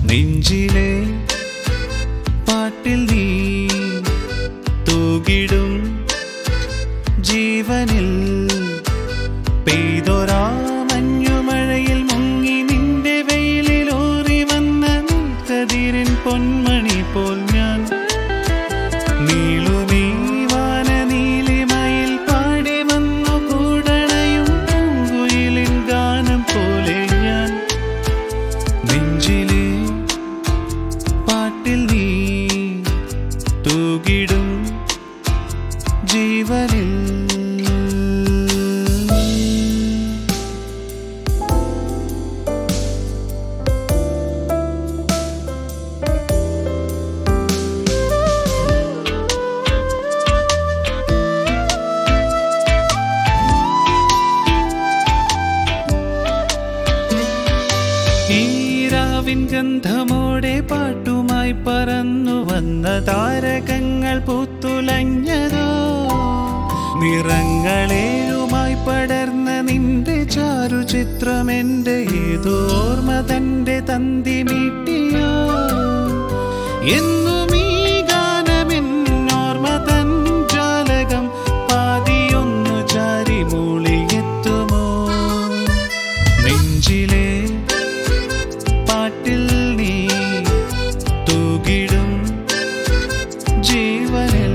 നെഞ്ചിലെ പാട്ടിൽ നീ തൂകിടും ജീവനിൽ പെയ്തൊരാ മഞ്ഞുമഴയിൽ മുങ്ങി നിന്റെ വെയിലിലോറി വന്ന കതിരിൻ പൊന്മണി പോൽ ഞാൻ നീളുമീ വാനനീലിമയിൽ പാടി വന്നു കൂടണയും പൂങ്കുയിലിൻ ഗാനം പോലെ ഞാൻ നെഞ്ചിലെ പാട്ടിൽ നീ തൂകിടും ജീവനിൽ ഈരാവിൻ ഗന്ധമോടെ പാട്ടുമായി പറന്നു വന്ന താരകങ്ങൾ പൂത്തുലഞ്ഞതോ നിറങ്ങളേഴുമായി പടർന്ന നിന്റെ ചാരുചിത്രം എൻ്റെ ഏതോ ഓർമ്മ തൻ്റെ തന്തി മീട്ടിയോ എന്നും ഈ ഗാനമെന്നോർമ്മ തൻ ജാലകം പാതിയൊന്നു ചാരി മൂളിയെത്തുമോ നെഞ്ചിലെ പാട്ടിൽ നീ തൂകിടും ജീവനിൽ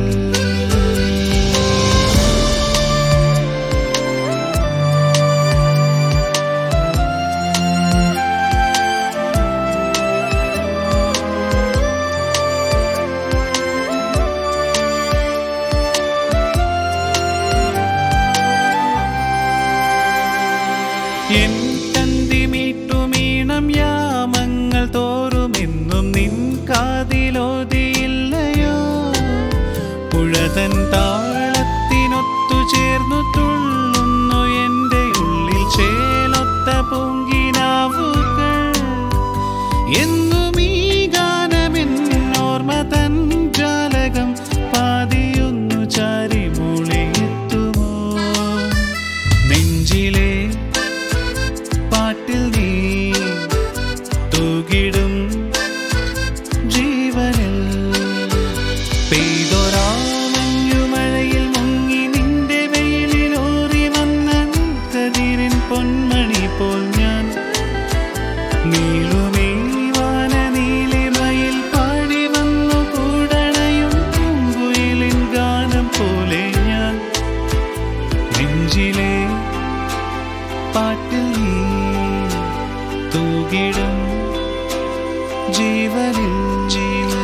എൻ തന്തി മീട്ടുമീണം യാമങ്ങൾ തോറുമെന്നും നിൻ കാതിലോതിയില്ലയോ പുഴതൻ താളത്തിനൊത്തു ചേർന്നു തുള്ളുന്നു എൻ്റെ ഉള്ളിൽ ചേലൊത്ത പൂങ്കിനാവുകൾ എന്നും ഈ ഗാനമെന്നോർമ്മ തൻ ജാലകം പാതിയൊന്നു ചാരി മൂളിയെത്തുമോ നെഞ്ചിലെ പാട്ടിൽ നീ തൂകിടും ജീവനിൽ പെയ്തൊരാ മഞ്ഞുമഴയിൽ മുങ്ങി നിന്റെ വെയിലിലോറി വന്ന കതിരിൻ പൊന്മണി പോൽ ഞാൻ നീളുമേ വാനനീലിമയിൽ പാടി വന്നു കൂടണയും പൂങ്കുയിലിൻ ഗാനം പോലെ ഞാൻ നെഞ്ചിലെ പാട്ടിൽ നീ തൂകിടും ജീവനിൽ ജീവ